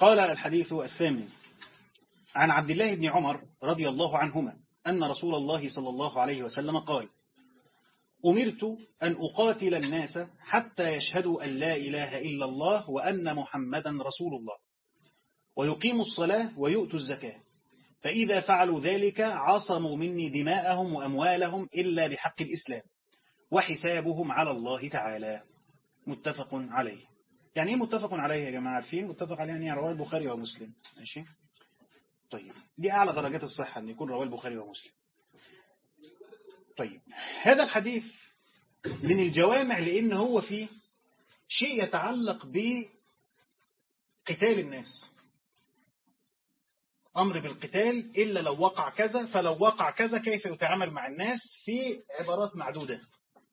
قال الحديث الثامن عن عبد الله بن عمر رضي الله عنهما أن رسول الله صلى الله عليه وسلم قال أمرت أن أقاتل الناس حتى يشهدوا أن لا إله إلا الله وأن محمدا رسول الله ويقيموا الصلاة ويؤتوا الزكاة فإذا فعلوا ذلك عصموا مني دماءهم وأموالهم إلا بحق الإسلام وحسابهم على الله تعالى متفق عليه يعني ايه متفق عليه يا جماعة عارفين متفق عليه يعني رواه البخاري ومسلم ماشي طيب دي أعلى درجات الصحة أن يكون رواه البخاري ومسلم طيب هذا الحديث من الجوامع لأن هو فيه شيء يتعلق بقتال الناس أمر بالقتال إلا لو وقع كذا فلو وقع كذا كيف يتعامل مع الناس في عبارات معدودة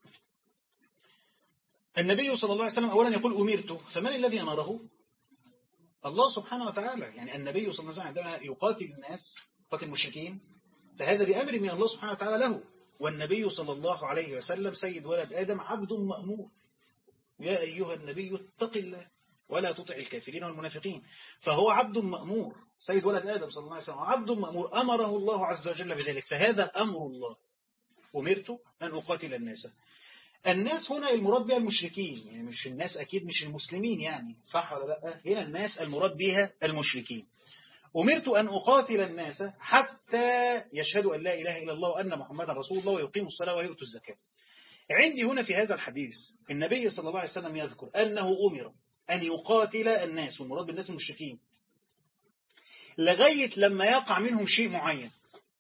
النبي صلى الله عليه وسلم أولا يقول أمرت فمن الذي أمره الله سبحانه وتعالى يعني النبي صلى الله عليه وسلم عندما يقاتل الناس قاتل المشركين فهذا بأمر من الله سبحانه وتعالى له والنبي صلى الله عليه وسلم سيد ولد آدم عبد مأمور يا أيها النبي اتق الله ولا تطع الكافرين والمنافقين فهو عبد مأمور سيد ولد آدم صلى الله عليه وسلم عبد مأمور أمره الله عز وجل بذلك فهذا أمر الله أمرت أن أقاتل الناس الناس هنا المراد بها المشركين يعني مش الناس أكيد مش المسلمين يعني صح ولا لا هنا الناس المراد بها المشركين أمرت أن أقاتل الناس حتى يشهدوا أن لا إله إلا الله وأن محمدا رسول الله ويقيموا الصلاة ويؤتوا الزكاة عندي هنا في هذا الحديث النبي صلى الله عليه وسلم يذكر أنه أمر أن يقاتل الناس والمراد بالناس المشركين لغاية لما يقع منهم شيء معين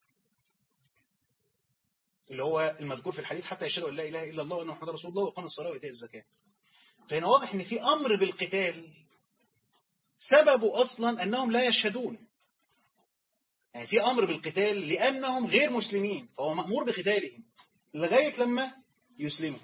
اللي هو المذكور في الحديث حتى يشهدوا أن لا إله إلا الله وأن محمد رسول الله وقام الصلاة وإيتاء الزكاة فهنا واضح أن في أمر بالقتال سببه أصلا أنهم لا يشهدون يعني في أمر بالقتال لأنهم غير مسلمين فهو مأمور بقتالهم لغاية لما يسلموا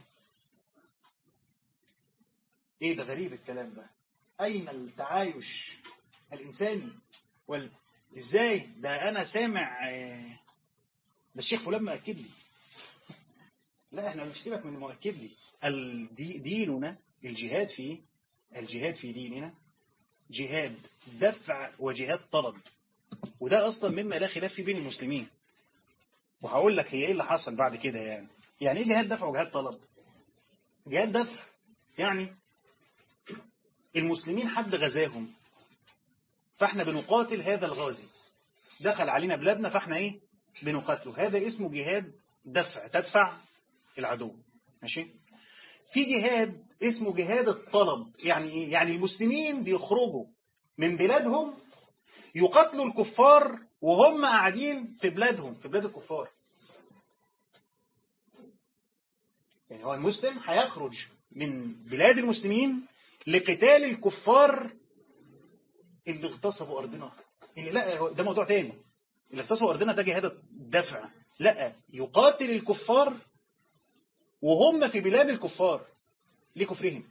ايه ده غريب الكلام ده اين التعايش الانساني وال... ازاي ده انا سامع ده الشيخ فلان مأكد لي لا احنا مش سيبك من مؤكد لي الدي... ديننا الجهاد فيه الجهاد في ديننا جهاد دفع وجهاد طلب وده اصلا مما لا خلاف فيه بين المسلمين وهقول لك هي ايه اللي حصل بعد كده يعني يعني ايه جهاد دفع وجهاد طلب جهاد دفع يعني المسلمين حد غزاهم فاحنا بنقاتل هذا الغازي دخل علينا بلادنا فاحنا ايه بنقاتله هذا اسمه جهاد دفع تدفع العدو ماشي في جهاد اسمه جهاد الطلب يعني ايه يعني المسلمين بيخرجوا من بلادهم يقاتلوا الكفار وهم قاعدين في بلادهم في بلاد الكفار يعني هو المسلم هيخرج من بلاد المسلمين لقتال الكفار اللي اغتصبوا أرضنا اللي لا ده موضوع تاني اللي اغتصبوا أرضنا ده جهاد الدفع لا يقاتل الكفار وهم في بلاد الكفار لكفرهم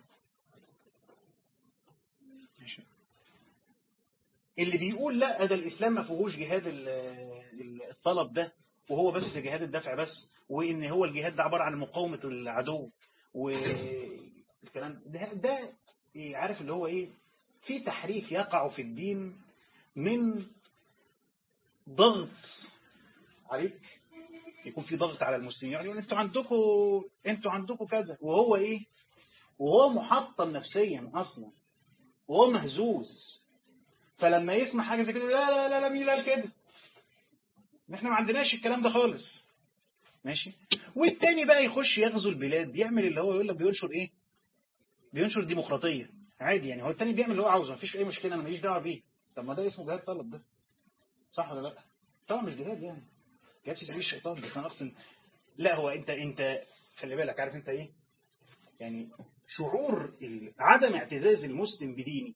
اللي بيقول لا ده الإسلام ما فيهوش جهاد الطلب ده وهو بس جهاد الدفع بس وإن هو الجهاد ده عبارة عن مقاومة العدو والكلام ده, ده إيه عارف اللي هو إيه في تحريف يقع في الدين من ضغط عليك يكون في ضغط على المسلمين يعني انتوا عندكم انتوا عندكم كذا وهو ايه وهو محطم نفسيا اصلا وهو مهزوز فلما يسمع حاجه زي كده لا لا لا لا مين قال كده احنا ما عندناش الكلام ده خالص ماشي والتاني بقى يخش يغزو البلاد يعمل اللي هو يقول لك بينشر ايه بينشر ديمقراطيه عادي يعني هو التاني بيعمل اللي هو عاوزه مفيش اي مشكله انا ماليش دعوه بيه طب ما ده اسمه جهاد طلب ده صح ولا لا طبعا مش جهاد يعني جهاد في سبيل الشيطان بس انا اقصد لا هو انت انت خلي بالك عارف انت ايه يعني شعور عدم اعتزاز المسلم بدينه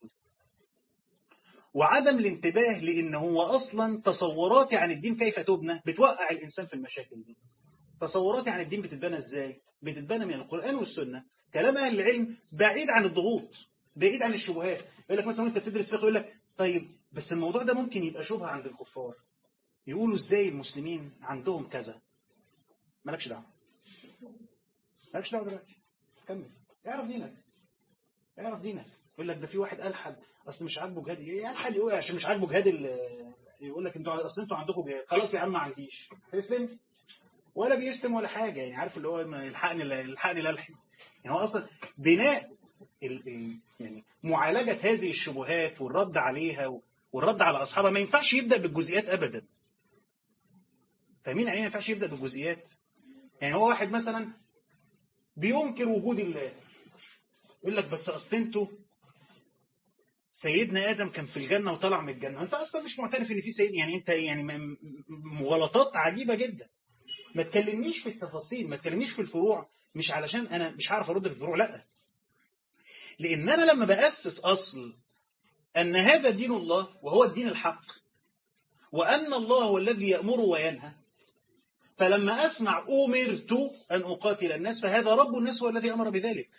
وعدم الانتباه لان هو اصلا تصوراتي عن الدين كيف تبنى بتوقع الانسان في المشاكل دي تصوراتي عن الدين بتتبنى ازاي بتتبنى من القرآن والسنة كلام اهل العلم بعيد عن الضغوط بعيد عن الشبهات يقول لك مثلا وانت بتدرس فقه يقول لك طيب بس الموضوع ده ممكن يبقى شبهه عند الكفار يقولوا ازاي المسلمين عندهم كذا مالكش دعوه مالكش دعوه دلوقتي كمل اعرف دينك اعرف دينك يقول لك ده في واحد ألحد أصل مش عاجبه جهاد إيه ألحد يقول عشان مش عاجبه جهاد يقول لك انتوا أصل انتوا عندكم جهاد خلاص يا عم ما عنديش هيسلم ولا بيسلم ولا حاجة يعني عارف اللي هو الحقني الحقني الألحد يعني هو أصلا بناء ال ال يعني معالجة هذه الشبهات والرد عليها والرد على أصحابها ما ينفعش يبدأ بالجزئيات أبدا فاهمين يعني ما ينفعش يبدأ بالجزئيات يعني هو واحد مثلا بينكر وجود الله يقول لك بس أصل انتوا سيدنا آدم كان في الجنة وطلع من الجنة انت أصلا مش معترف ان في سيد يعني انت يعني مغالطات عجيبة جدا ما تكلمنيش في التفاصيل ما تكلمنيش في الفروع مش علشان انا مش هعرف ارد في الفروع لا لان انا لما بأسس اصل ان هذا دين الله وهو الدين الحق وان الله هو الذي يأمر وينهى فلما اسمع امرت ان اقاتل الناس فهذا رب الناس هو الذي امر بذلك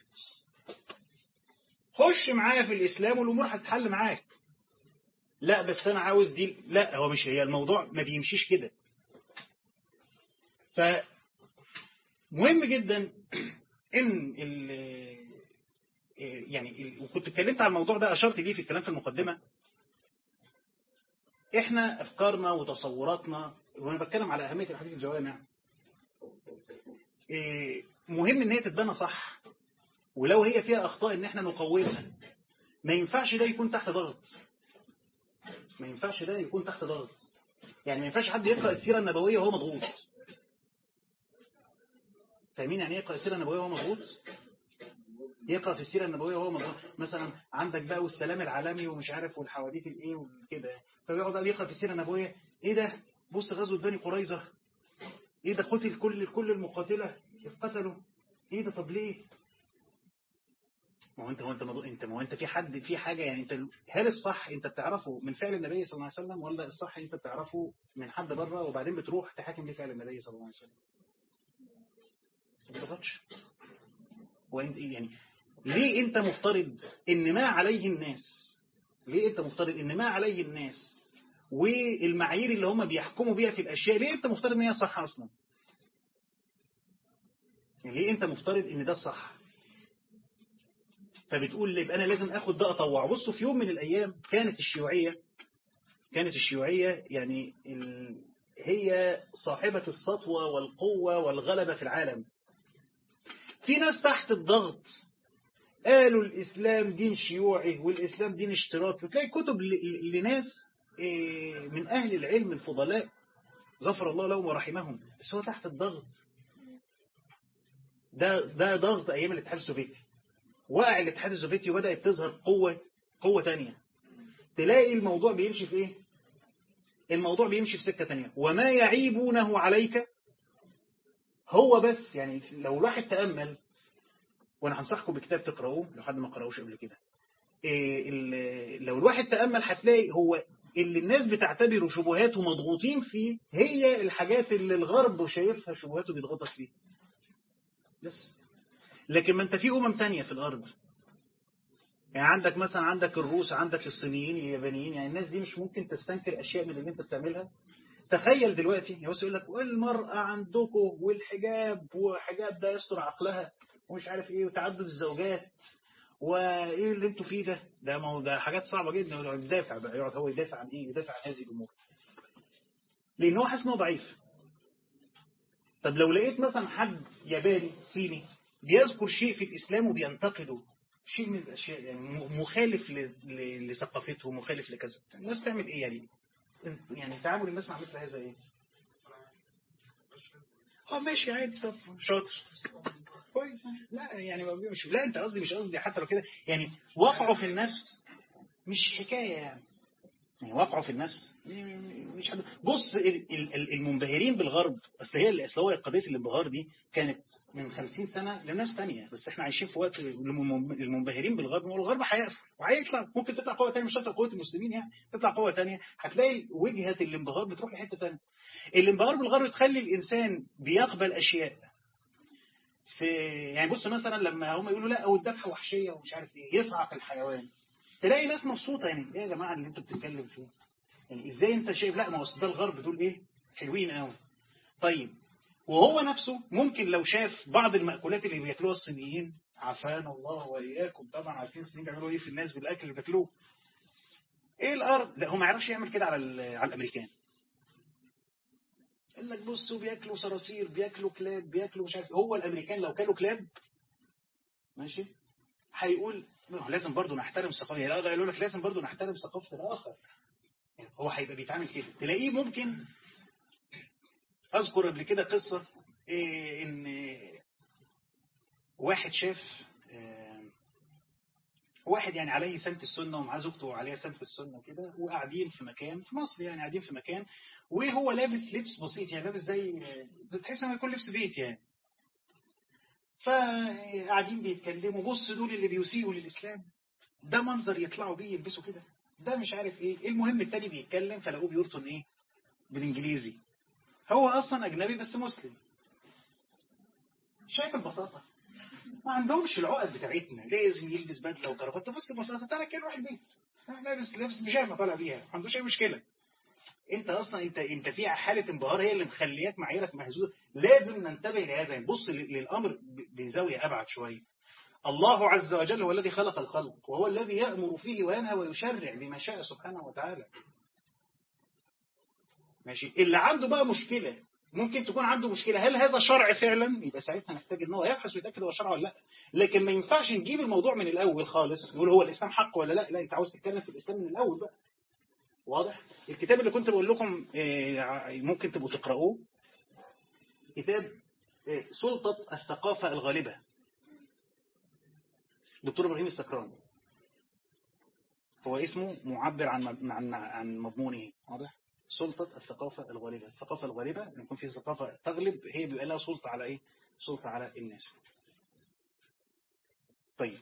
خش معايا في الاسلام والامور هتتحل معاك لا بس انا عاوز دي لا هو مش هي الموضوع ما بيمشيش كده فمهم جدا ان ال يعني وكنت اتكلمت عن الموضوع ده اشرت ليه في الكلام في المقدمه احنا افكارنا وتصوراتنا وانا بتكلم على اهميه الحديث الجوامع مهم ان هي تتبنى صح ولو هي فيها اخطاء ان احنا نقومها ما ينفعش ده يكون تحت ضغط ما ينفعش ده يكون تحت ضغط يعني ما ينفعش حد يقرأ السيرة النبوية وهو مضغوط فاهمين يعني ايه يقرأ السيرة النبوية وهو مضغوط يقرأ في السيرة النبوية وهو مضغوط مثلا عندك بقى والسلام العالمي ومش عارف والحواديت الايه وكده فبيقعد بقى يقرأ في السيرة النبوية ايه ده بص غزوة بني قريظة ايه ده قتل كل كل المقاتلة اتقتلوا ايه ده طب ليه ما هو انت هو انت مضو... انت ما هو انت في حد في حاجه يعني انت هل الصح انت بتعرفه من فعل النبي صلى الله عليه وسلم ولا الصح انت بتعرفه من حد بره وبعدين بتروح تحاكم ليه فعل النبي صلى الله عليه وسلم ما بتغلطش وانت يعني ليه انت مفترض ان ما عليه الناس ليه انت مفترض ان ما عليه الناس والمعايير اللي هم بيحكموا بيها في الاشياء ليه انت مفترض ان هي صح اصلا يعني ليه انت مفترض ان ده الصح فبتقول يبقى انا لازم اخد ده اطوع بصوا في يوم من الايام كانت الشيوعية كانت الشيوعية يعني ال... هي صاحبة السطوة والقوة والغلبة في العالم في ناس تحت الضغط قالوا الإسلام دين شيوعي والإسلام دين اشتراكي وتلاقي كتب ل... لناس من أهل العلم الفضلاء غفر الله لهم ورحمهم بس هو تحت الضغط ده ده ضغط أيام الاتحاد السوفيتي وقع الاتحاد السوفيتي وبدأت تظهر قوة قوة تانية تلاقي الموضوع بيمشي في ايه الموضوع بيمشي في سكة تانية وما يعيبونه عليك هو بس يعني لو الواحد تأمل وانا هنصحكم بكتاب تقرأوه لو حد ما قرأوش قبل كده إيه لو الواحد تأمل هتلاقي هو اللي الناس بتعتبره شبهاته مضغوطين فيه هي الحاجات اللي الغرب شايفها شبهاته بيضغطك فيه بس لكن ما انت في أمم تانية في الأرض يعني عندك مثلا عندك الروس عندك الصينيين اليابانيين يعني الناس دي مش ممكن تستنكر أشياء من اللي انت بتعملها تخيل دلوقتي يعني بس يقول لك والمرأة عندكم والحجاب وحجاب ده يستر عقلها ومش عارف ايه وتعدد الزوجات وايه اللي انتوا فيه ده ده ما هو ده حاجات صعبة جدا يقعد يدافع بقى يقعد هو يدافع عن ايه يدافع عن هذه الامور لان هو حاسس انه ضعيف طب لو لقيت مثلا حد ياباني صيني بيذكر شيء في الإسلام وبينتقده شيء من الأشياء يعني مخالف لثقافته مخالف لكذا الناس تعمل إيه يعني يعني تعامل الناس مع مثل هذا إيه اه ماشي عادي طب شاطر كويس لا يعني مش لا انت قصدي مش قصدي حتى لو كده يعني وقعه في النفس مش حكاية يعني يعني وقعه في النفس مش حد بص المنبهرين بالغرب اصل هي اصل هو قضيه الانبهار دي كانت من 50 سنه لناس ثانيه بس احنا عايشين في وقت المنبهرين بالغرب والغرب هيقفل وهيطلع ممكن تطلع قوه ثانيه مش شرط قوه المسلمين يعني تطلع قوه ثانيه هتلاقي وجهه الانبهار بتروح لحته ثانيه الانبهار بالغرب تخلي الانسان بيقبل اشياء في يعني بص مثلا لما هم يقولوا لا او الذبح وحشيه ومش عارف ايه يصعق الحيوان تلاقي ناس مبسوطة يعني ايه يا جماعة اللي انتوا بتتكلم فيه يعني ازاي انت شايف لا ما هو ده الغرب دول ايه حلوين قوي طيب وهو نفسه ممكن لو شاف بعض المأكولات اللي بياكلوها الصينيين عافانا الله واياكم طبعا عارفين الصينيين بيعملوا ايه في الناس بالاكل اللي بياكلوه ايه الارض لا هو ما يعرفش يعمل كده على على الامريكان قال لك بصوا بياكلوا صراصير بياكلوا كلاب بياكلوا مش عارف هو الامريكان لو كانوا كلاب ماشي هيقول لازم برضه نحترم ثقافه يعني قالوا لك لازم برضه نحترم ثقافه الاخر يعني هو هيبقى بيتعامل كده تلاقيه ممكن اذكر قبل كده قصه إيه ان واحد شاف واحد يعني عليه سنة السنة ومعاه زوجته وعليها سنة السنة كده وقاعدين في مكان في مصر يعني قاعدين في مكان وهو لابس لبس بسيط يعني لابس زي تحس انه يكون لبس بيت يعني فقاعدين بيتكلموا بص دول اللي بيسيئوا للإسلام ده منظر يطلعوا بيه يلبسوا كده ده مش عارف ايه المهم التاني بيتكلم فلاقوه بيرطن ايه بالانجليزي هو اصلا اجنبي بس مسلم شايف البساطة ما عندهمش العقد بتاعتنا لازم يلبس بدله وكرافته تبص ببساطه تعالى كده روح البيت لابس لابس بيجامه طالع بيها ما عندوش اي مشكله انت اصلا انت انت في حاله انبهار هي اللي مخلياك معاييرك مهزوزه لازم ننتبه لهذا نبص للامر بزاويه ابعد شويه الله عز وجل هو الذي خلق الخلق وهو الذي يأمر فيه وينهى ويشرع بما شاء سبحانه وتعالى ماشي اللي عنده بقى مشكلة ممكن تكون عنده مشكلة هل هذا شرع فعلا يبقى ساعتها نحتاج ان هو يبحث ويتأكد هو شرع ولا لا لكن ما ينفعش نجيب الموضوع من الأول خالص نقول هو الإسلام حق ولا لا لا انت عاوز تتكلم في الإسلام من الأول بقى واضح الكتاب اللي كنت بقول لكم ممكن تبقوا تقرأوه كتاب سلطة الثقافة الغالبة دكتور إبراهيم السكران هو اسمه معبر عن عن عن مضمونه واضح سلطة الثقافة الغالبة الثقافة الغالبة ان يكون في ثقافة تغلب هي بيبقى لها سلطة على ايه سلطة على الناس طيب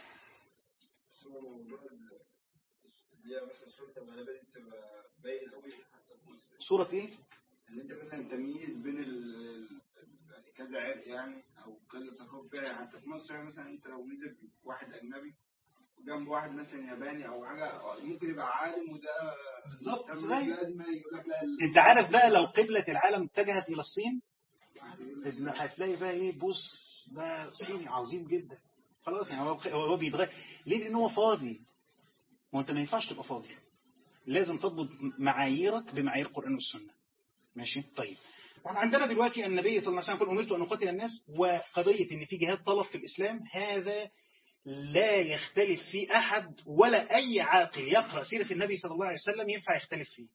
صورة ايه ان انت مثلا تمييز بين ال كذا عرق يعني او كذا ثقافه يعني حتى في مصر مثلا انت لو نزل واحد اجنبي جنب واحد مثلا ياباني او حاجه ممكن يبقى عالم وده بالظبط لازم يقول لك لا انت عارف بقى لو قبلة العالم اتجهت الى الصين هتلاقي بقى ايه بص ده صيني عظيم جدا خلاص يعني هو هو بيتغير ليه لان هو فاضي ما انت ما ينفعش تبقى فاضي لازم تضبط معاييرك بمعايير القرآن والسنة ماشي طيب احنا عندنا دلوقتي النبي صلى الله عليه وسلم يقول أمرت أن أقاتل الناس وقضية إن في جهاد طلب في الإسلام هذا لا يختلف فيه أحد ولا أي عاقل يقرأ سيرة النبي صلى الله عليه وسلم ينفع يختلف فيه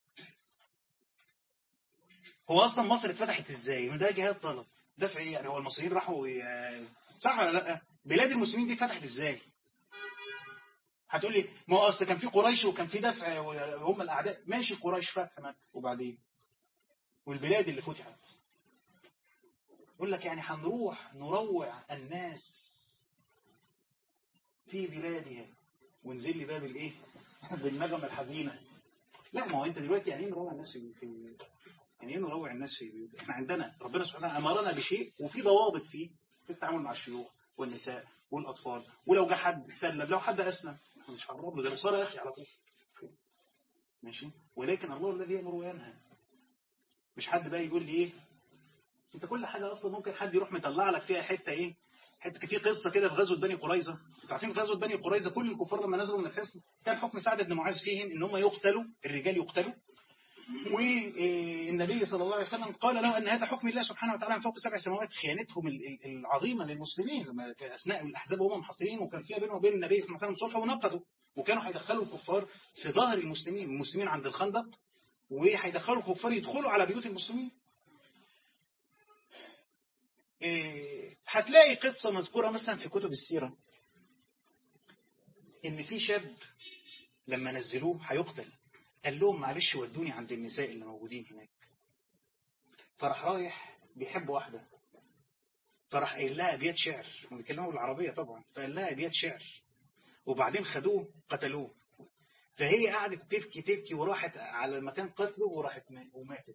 هو أصلا مصر اتفتحت إزاي ده جهاد طلب دفع إيه يعني هو المصريين راحوا صح ولا لا بلاد المسلمين دي اتفتحت إزاي هتقول لي ما هو اصل كان في قريش وكان في دفع هم الاعداء ماشي قريش فتح مكه وبعدين والبلاد اللي فتحت يقول لك يعني هنروح نروع الناس في بلادها ونزل لي باب الايه بالنغمه الحزينه لا ما هو انت دلوقتي يعني ايه نروع الناس في, في يعني ايه نروع الناس في بيوت احنا عندنا ربنا سبحانه وتعالى امرنا بشيء وفي ضوابط فيه في التعامل مع الشيوخ والنساء والاطفال ولو جه حد سلم لو حد اسلم مش هنرد له ده مصارى يا اخي على طول ماشي ولكن الله الذي يامر وينهى مش حد بقى يقول لي ايه انت كل حاجه اصلا ممكن حد يروح مطلع لك فيها حته ايه حته في قصه كده في غزوه بني قريظه انتوا عارفين في غزوه بني قريظه كل الكفار لما نزلوا من الحصن كان حكم سعد بن معاذ فيهم ان هم يقتلوا الرجال يقتلوا والنبي صلى الله عليه وسلم قال له أن هذا حكم الله سبحانه وتعالى من فوق سبع سماوات خيانتهم العظيمة للمسلمين لما أثناء الأحزاب وهم محاصرين وكان فيها بينهم وبين النبي صلى الله عليه وسلم صلح ونقضوا وكانوا هيدخلوا الكفار في ظهر المسلمين المسلمين عند الخندق وهيدخلوا الكفار يدخلوا على بيوت المسلمين هتلاقي قصة مذكورة مثلا في كتب السيرة إن في شاب لما نزلوه هيقتل قال لهم معلش ودوني عند النساء اللي موجودين هناك فراح رايح بيحب واحدة فراح قايل لها أبيات شعر بيتكلموا بالعربية طبعا فقال لها أبيات شعر وبعدين خدوه قتلوه فهي قعدت تبكي تبكي وراحت على المكان قتله وراحت وماتت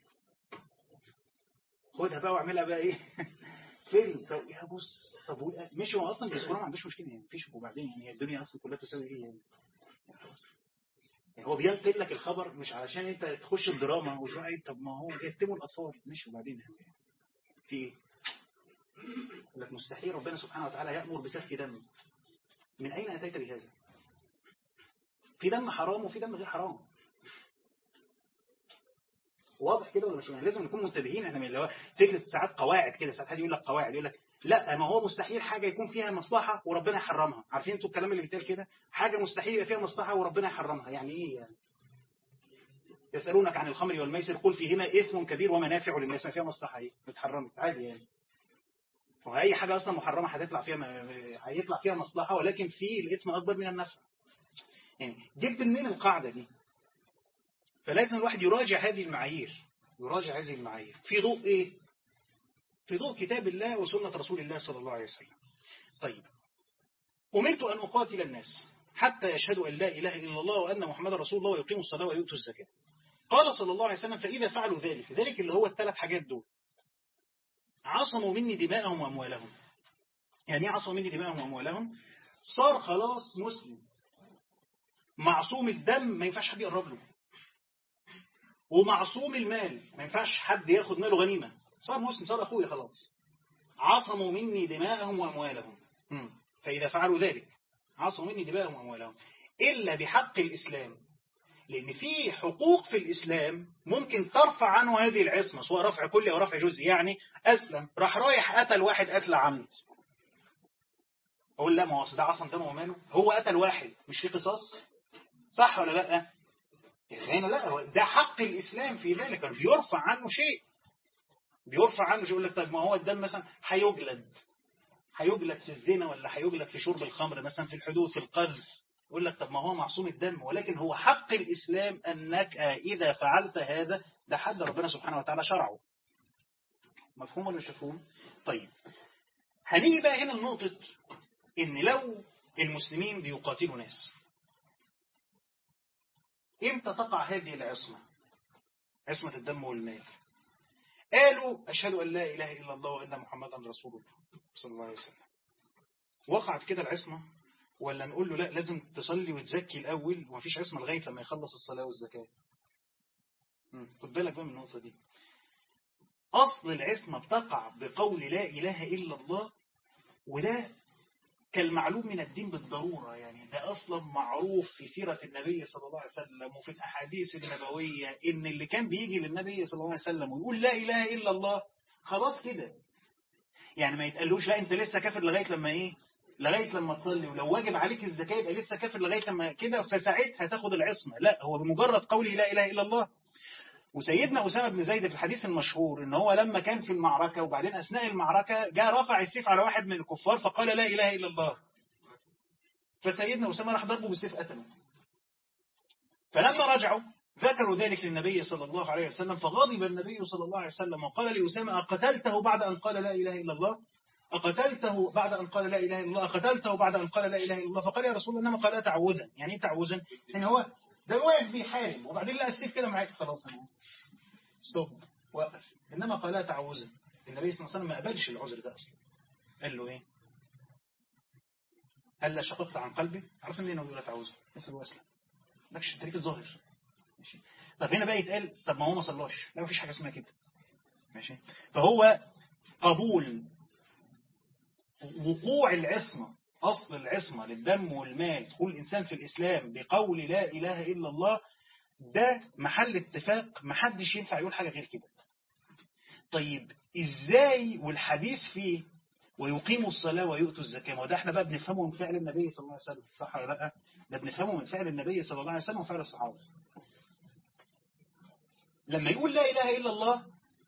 خدها بقى واعملها بقى ايه فيلم طب يا بص طب مش هو اصلا بيذكرها ما عندوش مشكله يعني مفيش وبعدين يعني الدنيا اصلا كلها تساوي ايه يعني خلاص يعني هو بينقل لك الخبر مش علشان انت تخش الدراما وتروح ايه طب ما هو يتموا الاطفال مش وبعدين في ايه يقول لك مستحيل ربنا سبحانه وتعالى يأمر بسفك دم من أين أتيت بهذا في دم حرام وفي دم غير حرام واضح كده ولا مش يعني لازم نكون منتبهين احنا من اللي هو فكره ساعات قواعد كده ساعات حد يقول لك قواعد يقول لك لا ما هو مستحيل حاجه يكون فيها مصلحه وربنا يحرمها عارفين انتوا الكلام اللي بيتقال كده حاجه مستحيل يبقى فيها مصلحه وربنا يحرمها يعني ايه يعني يسالونك عن الخمر والميسر قل فيهما اثم كبير ومنافع للناس ما فيها مصلحه ايه اتحرمت عادي يعني وهي حاجه اصلا محرمه هتطلع فيها هيطلع فيها مصلحه ولكن في الاثم اكبر من النفع يعني جبت منين القاعده دي فلازم الواحد يراجع هذه المعايير يراجع هذه المعايير في ضوء ايه في ضوء كتاب الله وسنة رسول الله صلى الله عليه وسلم طيب أمرت أن أقاتل الناس حتى يشهدوا أن لا إله إلا الله وأن محمد رسول الله ويقيموا الصلاة ويؤتوا الزكاة قال صلى الله عليه وسلم فإذا فعلوا ذلك ذلك اللي هو الثلاث حاجات دول عصموا مني دماءهم وأموالهم يعني ايه عصموا مني دماءهم وأموالهم صار خلاص مسلم معصوم الدم ما ينفعش حد يقرب له ومعصوم المال ما ينفعش حد ياخد ماله غنيمة صار مسلم صار أخويا خلاص عصموا مني دماءهم وأموالهم مم. فإذا فعلوا ذلك عصموا مني دماءهم وأموالهم إلا بحق الإسلام لأن في حقوق في الإسلام ممكن ترفع عنه هذه العصمة سواء رفع كلي أو رفع جزئي يعني أسلم راح رايح قتل واحد قتل عمد أقول لا ما هو ده عصم دمه وماله هو قتل واحد مش في قصاص صح ولا لا هنا لا ده حق الإسلام في ذلك بيرفع عنه شيء بيرفع عنه شيء يقول لك طيب ما هو الدم مثلا هيجلد هيجلد في الزنا ولا هيجلد في شرب الخمر مثلا في الحدود في القذف يقول لك طب ما هو معصوم الدم ولكن هو حق الإسلام أنك إذا فعلت هذا ده حد ربنا سبحانه وتعالى شرعه مفهوم ولا مش مفهوم طيب هنيجي بقى هنا لنقطة إن لو المسلمين بيقاتلوا ناس إمتى تقع هذه العصمة عصمة الدم والمال قالوا أشهد أن لا إله إلا الله وأن محمدا رسول الله صلى الله عليه وسلم وقعت كده العصمة ولا نقول له لا لازم تصلي وتزكي الأول ومفيش عصمة لغاية لما يخلص الصلاة والزكاة خد بالك بقى من النقطة دي أصل العصمة بتقع بقول لا إله إلا الله وده كالمعلوم من الدين بالضرورة يعني ده أصلا معروف في سيرة النبي صلى الله عليه وسلم وفي الأحاديث النبوية إن اللي كان بيجي للنبي صلى الله عليه وسلم ويقول لا إله إلا الله خلاص كده يعني ما يتقالوش لا أنت لسه كافر لغاية لما إيه لغاية لما تصلي ولو واجب عليك الزكاة يبقى لسه كافر لغاية لما كده فساعتها تاخد العصمة لا هو بمجرد قوله لا إله إلا الله وسيدنا أسامة بن زيد في الحديث المشهور إن هو لما كان في المعركة وبعدين أثناء المعركة جاء رفع السيف على واحد من الكفار فقال لا إله إلا الله فسيدنا أسامة راح ضربه بالسيف قتله فلما رجعوا ذكروا ذلك للنبي صلى الله عليه وسلم فغضب النبي صلى الله عليه وسلم وقال لأسامة أقتلته بعد أن قال لا إله إلا الله أقتلته بعد أن قال لا إله إلا الله أقتلته بعد أن قال لا إله إلا الله فقال يا رسول الله إنما قال تعوذا يعني إيه تعوذا يعني هو ده واقف بيحارب وبعدين لقى السيف كده معاك خلاص أنا ستوب وقف إنما قال تعوذا النبي صلى الله عليه وسلم ما قبلش العذر ده أصلا قال له إيه هل شققت عن قلبي عرفت منين هو بيقول تعوذا مثل هو أسلم ماكش التاريخ الظاهر ماشي طب هنا بقى يتقال طب ما هو ما صلاش لا مفيش حاجة اسمها كده ماشي فهو قبول وقوع العصمة أصل العصمة للدم والمال دخول الإنسان في الإسلام بقول لا إله إلا الله ده محل اتفاق محدش ينفع يقول حاجة غير كده طيب إزاي والحديث فيه ويقيموا الصلاة ويؤتوا الزكاة وده احنا بقى بنفهمه من فعل النبي صلى الله عليه وسلم صح ولا لا ده بنفهمه من فعل النبي صلى الله عليه وسلم وفعل الصحابة لما يقول لا إله إلا الله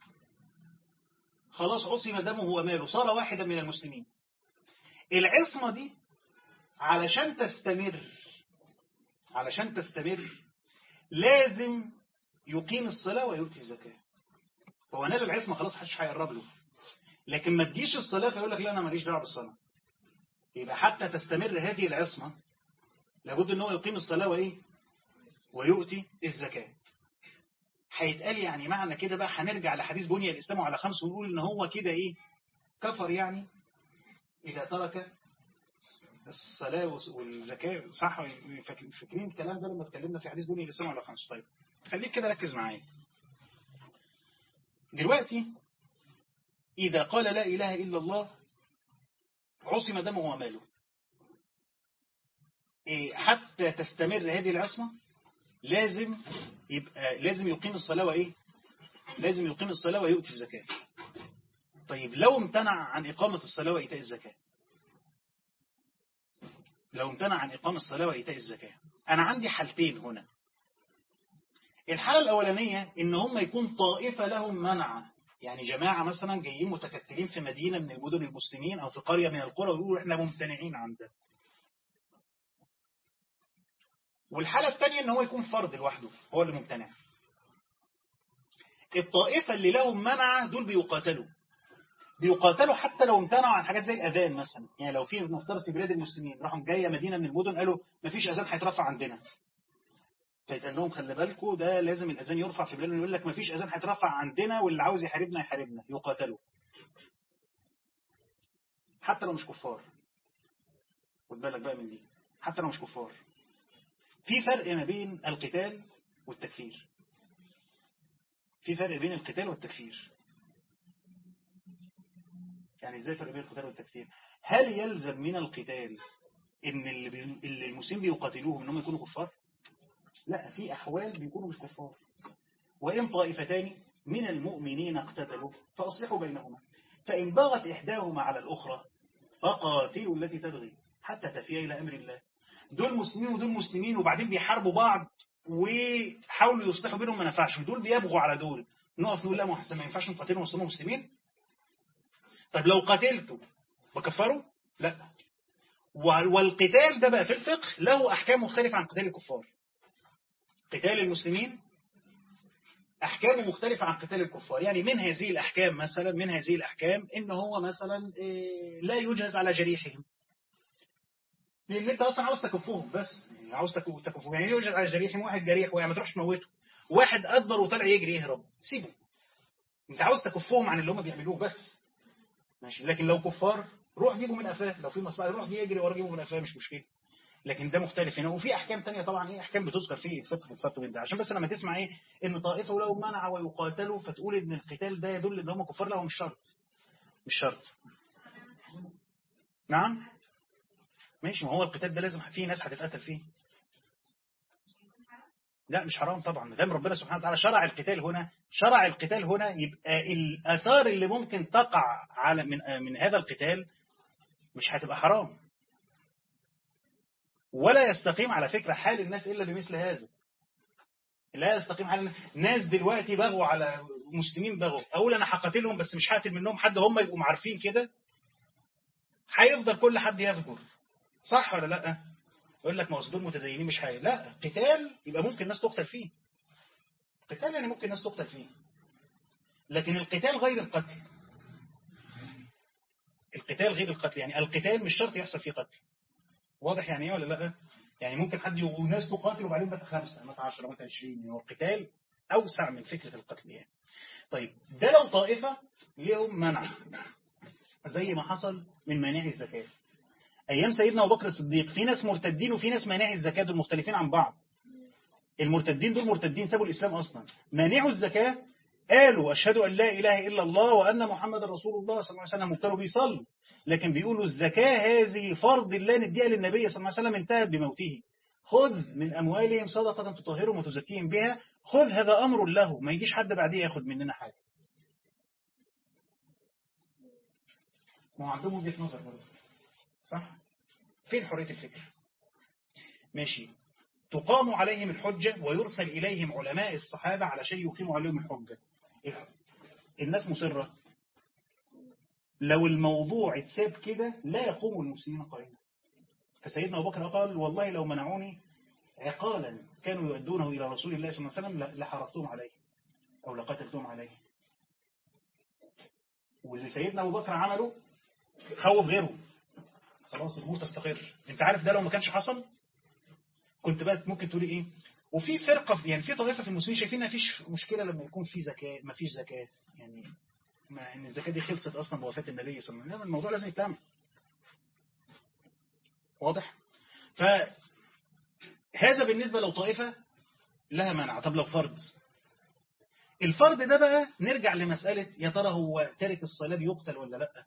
خلاص عصم دمه وماله صار واحدا من المسلمين العصمة دي علشان تستمر علشان تستمر لازم يقيم الصلاة ويؤتي الزكاة فهو نال العصمة خلاص محدش هيقرب له لكن ما تجيش الصلاة فيقول لك لا أنا ماليش دعوه بالصلاة يبقى حتى تستمر هذه العصمة لابد ان هو يقيم الصلاة وإيه ويؤتي الزكاة هيتقال يعني معنى كده بقى هنرجع لحديث بني الإسلام على خمس ونقول إن هو كده إيه كفر يعني إذا ترك الصلاة والزكاة صح فاكرين الكلام ده لما اتكلمنا في حديث بني الإسلام على خمس طيب خليك كده ركز معايا دلوقتي إذا قال لا إله إلا الله عصم دمه وماله إيه حتى تستمر هذه العصمة لازم يبقى لازم يقيم الصلاة وإيه لازم يقيم الصلاة ويؤتي الزكاة طيب لو امتنع عن إقامة الصلاة وإيتاء الزكاة لو امتنع عن إقامة الصلاة وإيتاء الزكاة أنا عندي حالتين هنا الحالة الأولانية إن هم يكون طائفة لهم منع يعني جماعة مثلا جايين متكتلين في مدينة من المدن المسلمين أو في قرية من القرى ويقولوا إحنا ممتنعين عن ده والحالة الثانية إن هو يكون فرد لوحده هو اللي ممتنع الطائفة اللي لهم منع دول بيقاتلوا بيقاتلوا حتى لو امتنعوا عن حاجات زي الأذان مثلا يعني لو في نفترض في بلاد المسلمين راحوا جاية مدينة من المدن قالوا مفيش أذان هيترفع عندنا فيتقال لهم خلي بالكم ده لازم الأذان يرفع في بلاد يقول لك مفيش أذان هيترفع عندنا واللي عاوز يحاربنا يحاربنا يقاتلوا حتى لو مش كفار خد بالك بقى من دي حتى لو مش كفار في فرق ما بين القتال والتكفير في فرق بين القتال والتكفير يعني ازاي فرق بين القتال والتكفير هل يلزم من القتال ان اللي, بي... اللي المسلمين بيقاتلوهم انهم يكونوا كفار لا في احوال بيكونوا مش كفار وان طائفتان من المؤمنين اقتتلوا فاصلحوا بينهما فان بغت احداهما على الاخرى فقاتلوا التي تبغي حتى تفيء الى امر الله دول مسلمين ودول مسلمين وبعدين بيحاربوا بعض وحاولوا يصلحوا بينهم ما نفعش دول بيبغوا على دول نقف نقول لا ما ما ينفعش نقاتلهم مسلمين مسلمين طب لو قتلته بكفروا لا والقتال ده بقى في الفقه له أحكام مختلفة عن قتال الكفار قتال المسلمين أحكامه مختلفة عن قتال الكفار يعني من هذه الأحكام مثلا من هذه الأحكام إن هو مثلا لا يجهز على جريحهم لأن أنت أصلا عاوز تكفوهم بس عاوز تكفوهم يعني يوجد على جريحهم واحد جريح ويعني ما تروحش تموته واحد أدبر وطلع يجري يهرب سيبه أنت عاوز تكفوهم عن اللي هم بيعملوه بس ماشي لكن لو كفار روح جيبه من قفاه لو في مصلحه روح يجري ورا جيبه من قفاه مش مشكله لكن ده مختلف هنا وفي احكام تانية طبعا ايه احكام بتذكر في الفقه في الفقه ده عشان بس لما تسمع ايه ان طائفه ولو منع ويقاتلوا فتقول ان القتال ده يدل ان هم كفار لا هو مش شرط مش شرط نعم ماشي ما هو القتال ده لازم في ناس هتتقتل فيه لا مش حرام طبعا ما دام ربنا سبحانه وتعالى شرع القتال هنا شرع القتال هنا يبقى الآثار اللي ممكن تقع على من من هذا القتال مش هتبقى حرام ولا يستقيم على فكرة حال الناس إلا بمثل هذا لا يستقيم حال الناس ناس دلوقتي بغوا على مسلمين بغوا أقول أنا هقاتلهم بس مش هقتل منهم حد هم يبقوا عارفين كده هيفضل كل حد يفجر صح ولا لأ يقول لك ما هو دول متدينين مش حاجة لا قتال يبقى ممكن الناس تقتل فيه قتال يعني ممكن الناس تقتل فيه لكن القتال غير القتل القتال غير القتل يعني القتال مش شرط يحصل فيه قتل واضح يعني ايه ولا لا يعني ممكن حد يقول ناس تقاتل وبعدين مات خمسة مات 10 مات 20 يعني هو القتال أوسع من فكرة القتل يعني طيب ده لو طائفة لهم منع زي ما حصل من مانع الزكاة أيام سيدنا أبو بكر الصديق في ناس مرتدين وفي ناس مانعي الزكاة دول مختلفين عن بعض المرتدين دول مرتدين سابوا الإسلام أصلا مانعوا الزكاة قالوا أشهد أن لا إله إلا الله وأن محمد رسول الله صلى الله عليه وسلم وكانوا بيصلوا لكن بيقولوا الزكاة هذه فرض الله نديها للنبي صلى الله عليه وسلم انتهت بموته خذ من أموالهم صدقة تطهرهم وتزكيهم بها خذ هذا أمر له ما يجيش حد بعديه ياخد مننا حاجة ما عندهم وجهة نظر برضه صح فين حرية الفكر ماشي تقام عليهم الحجة ويرسل إليهم علماء الصحابة علشان يقيموا عليهم الحجة الناس مصرة لو الموضوع اتساب كده لا يقوم المسلمين قائما فسيدنا أبو بكر قال والله لو منعوني عقالا كانوا يؤدونه إلى رسول الله صلى الله عليه وسلم لحرقتهم عليه أو لقتلتهم عليه واللي سيدنا أبو بكر عمله خوف غيره خلاص الأمور تستقر انت عارف ده لو ما كانش حصل كنت بقى ممكن تقولي ايه وفي فرقة يعني في طائفة في المسلمين شايفين ما فيش مشكلة لما يكون في زكاة ما فيش زكاة يعني ما ان الزكاة دي خلصت اصلا بوفاة النبي صلى الله عليه وسلم الموضوع لازم يتعمل واضح فهذا بالنسبة لو طائفة لها منع طب لو فرد الفرض ده بقى نرجع لمسألة يا ترى هو تارك الصلاة بيقتل ولا لا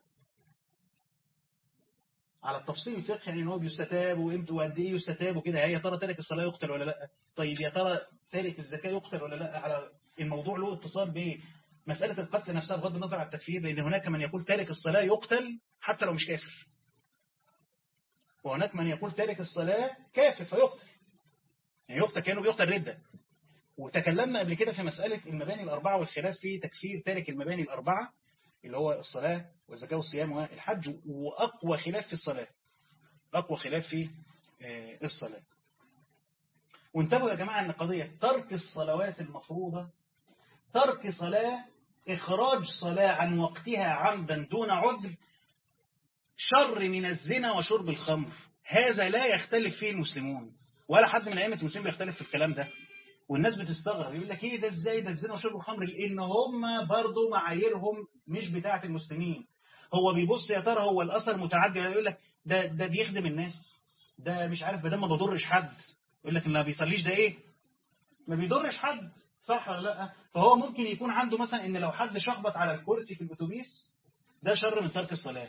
على التفصيل الفقهي يعني ان هو بيستتاب وامتى وقد ايه يستتاب وكده يا ترى تارك الصلاة يقتل ولا لا طيب يا ترى تارك الزكاة يقتل ولا لا على الموضوع له اتصال بمسألة القتل نفسها بغض النظر عن التكفير لأن هناك من يقول تارك الصلاة يقتل حتى لو مش كافر وهناك من يقول تارك الصلاة كافر فيقتل يعني يقتل كأنه بيقتل ردة وتكلمنا قبل كده في مسألة المباني الأربعة والخلاف في تكفير تارك المباني الأربعة اللي هو الصلاة والزكاة والصيام والحج وأقوى خلاف في الصلاة أقوى خلاف في الصلاة وانتبهوا يا جماعة أن قضية ترك الصلوات المفروضة ترك صلاة إخراج صلاة عن وقتها عمدا دون عذر شر من الزنا وشرب الخمر هذا لا يختلف فيه المسلمون ولا حد من أئمة المسلمين بيختلف في الكلام ده والناس بتستغرب يقول لك ايه ده ازاي ده الزنا وشرب الخمر لان هم برضه معاييرهم مش بتاعه المسلمين هو بيبص يا ترى هو الاثر متعدي يقول لك ده ده بيخدم الناس ده مش عارف ده ما بضرش حد يقول لك اللي ما بيصليش ده ايه ما بيضرش حد صح ولا لا فهو ممكن يكون عنده مثلا ان لو حد شخبط على الكرسي في الاتوبيس ده شر من ترك الصلاه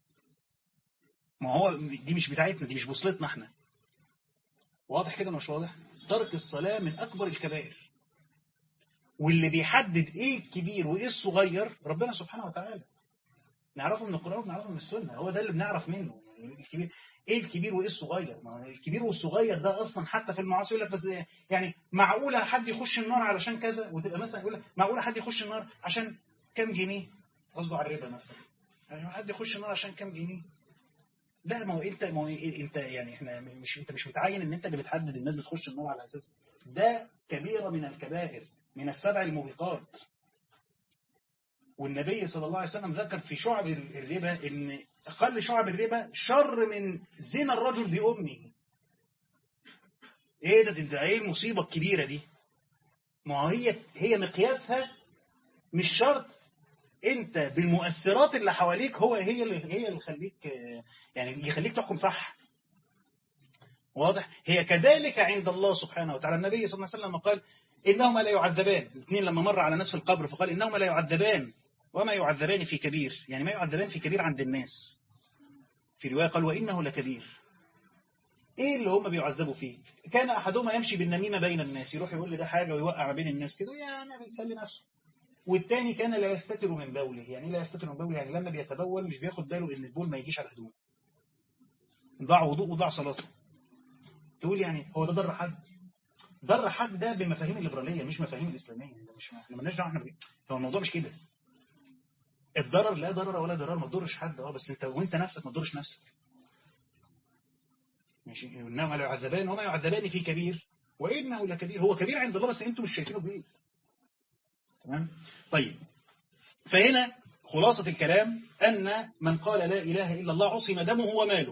ما هو دي مش بتاعتنا دي مش بوصلتنا احنا واضح كده مش واضح ترك الصلاة من أكبر الكبائر واللي بيحدد إيه الكبير وإيه الصغير ربنا سبحانه وتعالى نعرفه من القرآن ونعرفه من السنة هو ده اللي بنعرف منه يعني الكبير إيه الكبير وإيه الصغير ما الكبير والصغير ده أصلا حتى في المعاصي يقول لك بس يعني معقولة حد يخش النار علشان كذا وتبقى مثلا يقول لك معقولة حد يخش النار عشان كام جنيه قصده على الربا مثلا يعني حد يخش النار عشان كام جنيه لا ما هو انت ما هو انت يعني احنا مش انت مش متعين ان انت اللي بتحدد الناس بتخش النار على اساس ده كبيرة من الكبائر من السبع الموبقات والنبي صلى الله عليه وسلم ذكر في شعب الربا ان اقل شعب الربا شر من زنا الرجل بأمه ايه ده ده ايه المصيبة الكبيرة دي ما هي هي مقياسها مش شرط انت بالمؤثرات اللي حواليك هو هي اللي هي اللي خليك يعني يخليك تحكم صح واضح هي كذلك عند الله سبحانه وتعالى النبي صلى الله عليه وسلم قال انهما لا يعذبان الاثنين لما مر على ناس في القبر فقال انهما لا يعذبان وما يعذبان في كبير يعني ما يعذبان في كبير عند الناس في روايه قال وانه لكبير ايه اللي هم بيعذبوا فيه كان احدهما يمشي بالنميمه بين الناس يروح يقول لي ده حاجه ويوقع ما بين الناس كده يا انا بيسلي نفسه والتاني كان لا يستتر من بوله يعني لا يستتر من بوله يعني لما بيتبول مش بياخد باله ان البول ما يجيش على هدومه ضاع وضوء وضاع صلاته تقول يعني هو ده ضر حد ضر حد ده بمفاهيم الليبراليه مش مفاهيم الاسلاميه مش احنا مالناش دعوه احنا هو الموضوع مش كده الضرر لا ضرر ولا ضرر ما تضرش حد اه بس انت وانت نفسك ما تضرش نفسك ماشي انما لا يعذبان وما يعذبان في كبير وانه لكبير هو كبير عند الله بس انتم مش شايفينه كبير تمام طيب فهنا خلاصة الكلام أن من قال لا إله إلا الله عصم دمه وماله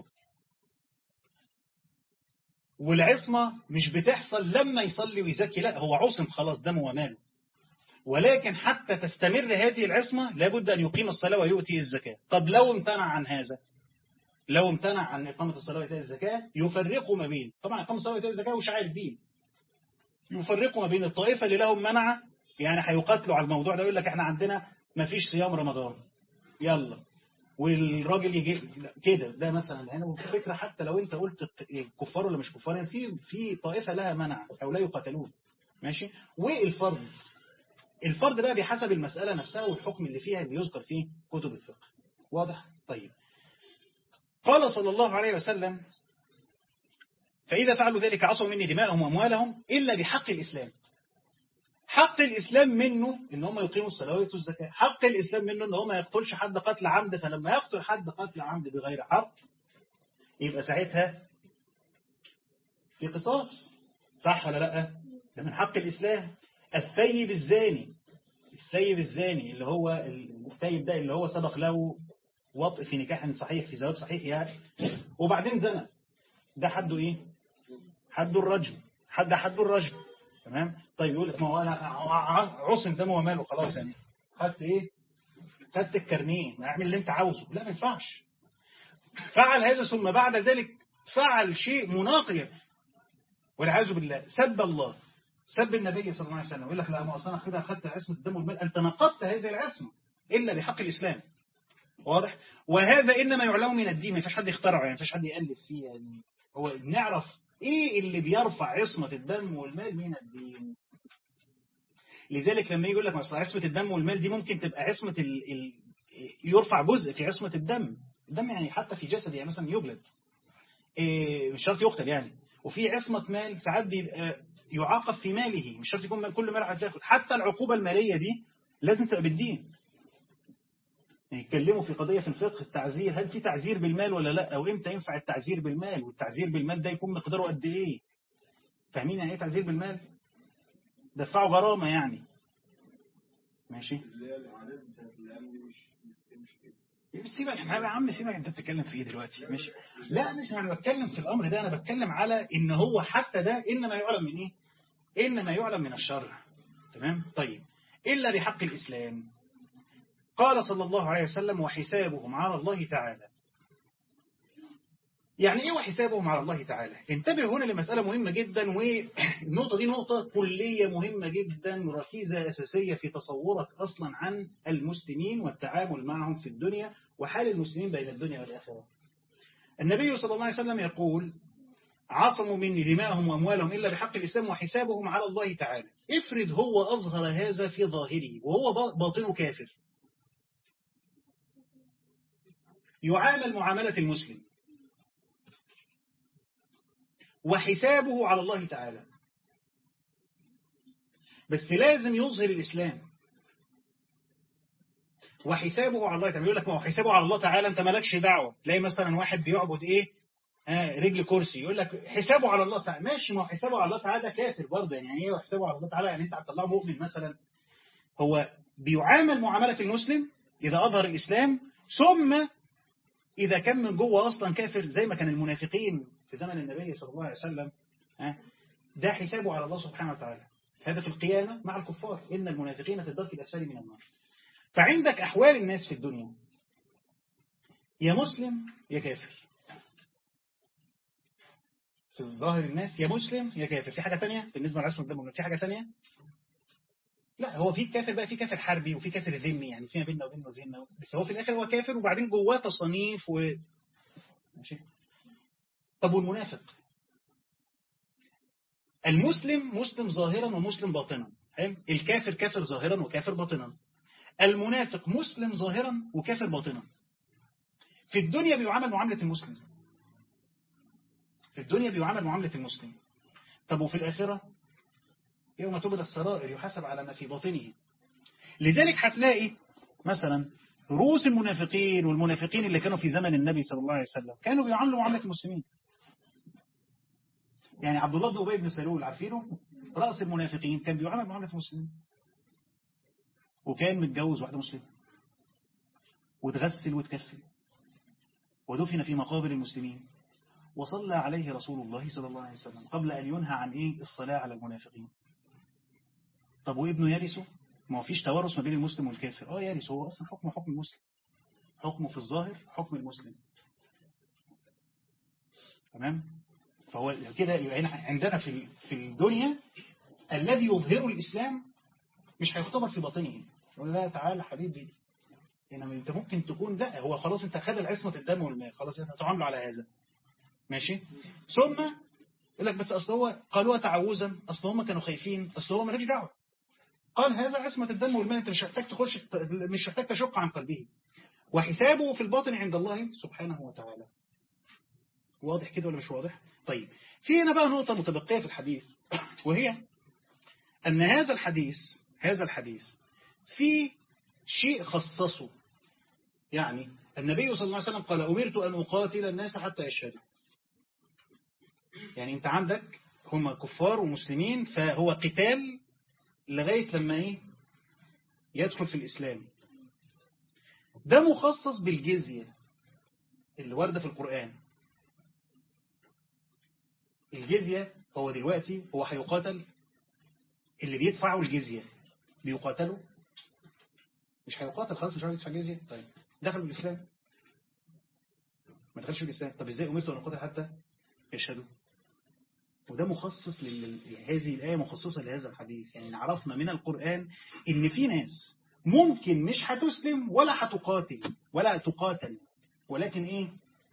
والعصمة مش بتحصل لما يصلي ويزكي لا هو عصم خلاص دمه وماله ولكن حتى تستمر هذه العصمة لابد أن يقيم الصلاة ويؤتي الزكاة طب لو امتنع عن هذا لو امتنع عن إقامة الصلاة وإيتاء الزكاة يفرقوا ما بين طبعا إقامة الصلاة وإيتاء الزكاة وشعائر الدين يفرقوا ما بين الطائفة اللي لهم منع يعني هيقاتلوا على الموضوع ده يقول لك احنا عندنا ما فيش صيام رمضان يلا والراجل يجي كده ده مثلا هنا فكرة حتى لو انت قلت كفار ولا مش كفار يعني في في طائفة لها منع او لا يقاتلون ماشي والفرض الفرض بقى بحسب المسألة نفسها والحكم اللي فيها اللي يذكر فيه كتب الفقه واضح طيب قال صلى الله عليه وسلم فإذا فعلوا ذلك عصوا مني دماءهم وأموالهم إلا بحق الإسلام حق الإسلام منه إن هم يقيموا الصلاة ويؤتوا الزكاة حق الإسلام منه إن هو ما يقتلش حد قتل عمد فلما يقتل حد قتل عمد بغير حق يبقى ساعتها في قصاص صح ولا لا ده من حق الإسلام الثيب الزاني الثيب الزاني اللي هو الثيب ده اللي هو سبق له وطء في نكاح صحيح في زواج صحيح يعني وبعدين زنى ده حده ايه حده الرجم حد حده الرجم تمام طيب يقول لك ما هو انا عصم دمه وماله خلاص يعني خدت ايه خدت الكارنيه ما اعمل اللي انت عاوزه لا ما ينفعش فعل هذا ثم بعد ذلك فعل شيء مناقض والعياذ بالله سب الله سب النبي صلى الله عليه وسلم يقول لك لا ما اصل انا خدها خدت عصمه الدم والمال انت نقضت هذه العصمه الا بحق الاسلام واضح وهذا انما يعلم من الدين ما فيش حد يخترعه يعني ما فيش حد يالف فيه يعني هو نعرف ايه اللي بيرفع عصمه الدم والمال من الدين لذلك لما يقول لك مثلا عصمه الدم والمال دي ممكن تبقى عصمه ال... ال... يرفع جزء في عصمه الدم الدم يعني حتى في جسد يعني مثلا يجلد إيه مش شرط يقتل يعني وفي عصمه مال ساعات بيبقى يعاقب في ماله مش شرط يكون كل مال هتاخد حتى العقوبة المالية دي لازم تبقى بالدين يعني يتكلموا في قضية في الفقه التعزير هل في تعزير بالمال ولا لا أو إمتى ينفع التعزير بالمال والتعزير بالمال ده يكون مقداره قد إيه فاهمين يعني إيه تعزير بالمال دفعوا غرامة يعني ماشي اللي هي العادات بتاعت الأيام دي مش مش كده سيبك يا عم سيبك انت بتتكلم في ايه دلوقتي مش لا مش انا بتكلم في الامر ده انا بتكلم على ان هو حتى ده انما يعلم من ايه انما يعلم من الشرع تمام طيب الا بحق الاسلام قال صلى الله عليه وسلم وحسابهم على الله تعالى يعني ايه وحسابهم على الله تعالى انتبه هنا لمسألة مهمة جدا والنقطة دي نقطة كلية مهمة جدا وركيزة أساسية في تصورك أصلا عن المسلمين والتعامل معهم في الدنيا وحال المسلمين بين الدنيا والآخرة النبي صلى الله عليه وسلم يقول عصموا مني دماءهم وأموالهم إلا بحق الإسلام وحسابهم على الله تعالى افرض هو أظهر هذا في ظاهره وهو باطنه كافر يعامل معاملة المسلم وحسابه على الله تعالى بس لازم يظهر الإسلام وحسابه على الله تعالى يقول لك ما هو حسابه على الله تعالى انت مالكش دعوة تلاقي مثلا واحد بيعبد ايه آه رجل كرسي يقول لك حسابه على الله تعالى ماشي ما هو حسابه على الله تعالى ده كافر برضه يعني ايه حسابه على الله تعالى يعني انت هتطلعه مؤمن مثلا هو بيعامل معاملة المسلم إذا أظهر الإسلام ثم إذا كان من جوه أصلا كافر زي ما كان المنافقين في زمن النبي صلى الله عليه وسلم ده حسابه على الله سبحانه وتعالى هذا في القيامة مع الكفار إن المنافقين في الدرك الأسفل من النار فعندك أحوال الناس في الدنيا يا مسلم يا كافر في الظاهر الناس يا مسلم يا كافر في حاجة تانية بالنسبة لعصم الدم في حاجة تانية لا هو في كافر بقى في كافر حربي وفي كافر ذمي يعني فيما بيننا وبينه ذمه بس هو في الاخر هو كافر وبعدين جواه تصانيف و ماشي طب والمنافق المسلم مسلم ظاهرا ومسلم باطنا حلو الكافر كافر ظاهرا وكافر باطنا المنافق مسلم ظاهرا وكافر باطنا في الدنيا بيعامل معاملة المسلم في الدنيا بيعامل معاملة المسلم طب وفي الآخرة يوم تبدى السرائر يحاسب على ما في باطنه لذلك هتلاقي مثلا رؤوس المنافقين والمنافقين اللي كانوا في زمن النبي صلى الله عليه وسلم كانوا بيعاملوا معاملة المسلمين يعني عبد الله بن أبي بن سلول عارفينه رأس المنافقين كان بيعامل معاملة المسلمين وكان متجوز واحدة مسلمة وتغسل وتكفل ودفن في مقابر المسلمين وصلى عليه رسول الله صلى الله عليه وسلم قبل أن ينهى عن إيه الصلاة على المنافقين طب وابنه يرثه ما هو فيش توارث ما بين المسلم والكافر اه يرث هو أصلا حكمه حكم المسلم حكمه في الظاهر حكم المسلم تمام فهو كده يبقى هنا عندنا في في الدنيا الذي يظهر الإسلام مش هيختبر في باطنه يقول لا تعالى حبيبي انما انت ممكن تكون لا هو خلاص انت خد العصمة الدم والمال خلاص انت تعامله على هذا ماشي ثم يقول لك بس اصل هو قالوها تعوذا اصل هم كانوا خايفين اصل هو مالكش دعوه قال هذا عصمة الدم والمال انت مش محتاج تخش مش محتاج تشق عن قلبه وحسابه في الباطن عند الله سبحانه وتعالى واضح كده ولا مش واضح طيب في هنا بقى نقطة متبقية في الحديث وهي أن هذا الحديث هذا الحديث في شيء خصصه يعني النبي صلى الله عليه وسلم قال أمرت أن أقاتل الناس حتى يشهدوا يعني أنت عندك هم كفار ومسلمين فهو قتال لغاية لما إيه يدخل في الإسلام ده مخصص بالجزية اللي واردة في القرآن الجزية هو دلوقتي هو هيقاتل اللي بيدفعوا الجزية بيقاتلوا مش هيقاتل خلاص مش عارف يدفع جزية طيب دخل في الإسلام ما دخلش في الإسلام طب إزاي أمرت أن أقاتل حتى يشهدوا وده مخصص لل... هذه الآية مخصصة لهذا الحديث يعني عرفنا من القرآن إن في ناس ممكن مش هتسلم ولا هتقاتل ولا تقاتل ولكن إيه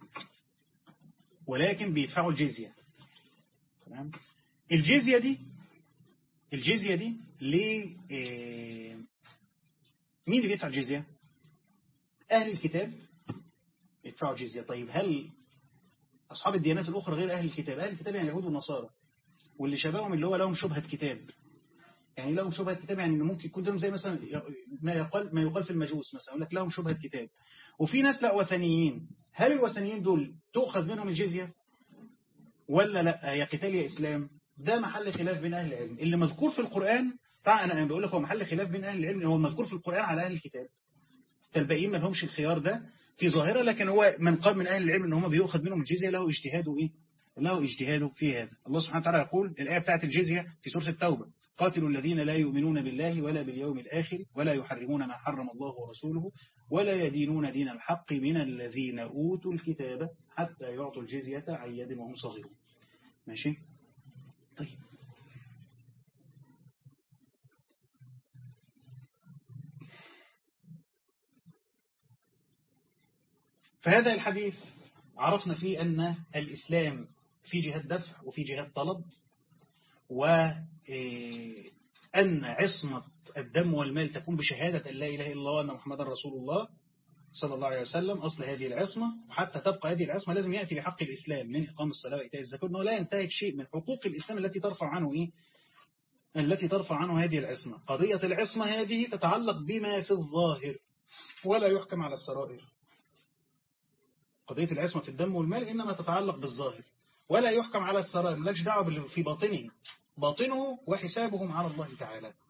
ولكن بيدفعوا الجزية تمام الجزية دي الجزية دي ليه إيه مين اللي بيدفع الجزية أهل الكتاب يدفعوا جزية طيب هل أصحاب الديانات الأخرى غير أهل الكتاب أهل الكتاب يعني اليهود والنصارى واللي شبههم اللي هو لهم شبهة كتاب يعني لهم شبهة كتاب يعني ممكن يكون لهم زي مثلا ما يقال ما يقال في المجوس مثلا يقول لك لهم شبهة كتاب وفي ناس لا وثنيين هل الوثنيين دول تؤخذ منهم الجزية ولا لا يا قتال يا إسلام ده محل خلاف بين أهل العلم اللي مذكور في القرآن طبعا أنا بقول لك هو محل خلاف بين أهل العلم هو مذكور في القرآن على أهل الكتاب فالباقيين ما لهمش الخيار ده في ظاهرة لكن هو من قال من أهل العلم ان هم بيأخذ منهم الجزية له اجتهاده إيه له اجتهاده في هذا الله سبحانه وتعالى يقول الآية بتاعت الجزية في سورة التوبة قاتلوا الذين لا يؤمنون بالله ولا باليوم الآخر ولا يحرمون ما حرم الله ورسوله ولا يدينون دين الحق من الذين أوتوا الكتاب حتى يعطوا الجزية عن يد وهم صغيرون ماشي طيب فهذا الحديث عرفنا فيه أن الإسلام في جهة دفع وفي جهة طلب وأن عصمة الدم والمال تكون بشهادة أن لا إله إلا الله وأن محمد رسول الله صلى الله عليه وسلم أصل هذه العصمة وحتى تبقى هذه العصمة لازم يأتي بحق الإسلام من إقام الصلاة وإيتاء الزكاة أنه لا ينتهك شيء من حقوق الإسلام التي ترفع عنه إيه؟ التي ترفع عنه هذه العصمة قضية العصمة هذه تتعلق بما في الظاهر ولا يحكم على السرائر قضية العصمة في الدم والمال إنما تتعلق بالظاهر ولا يحكم على السرائر ملاش دعوة في باطنه باطنه وحسابهم على الله تعالى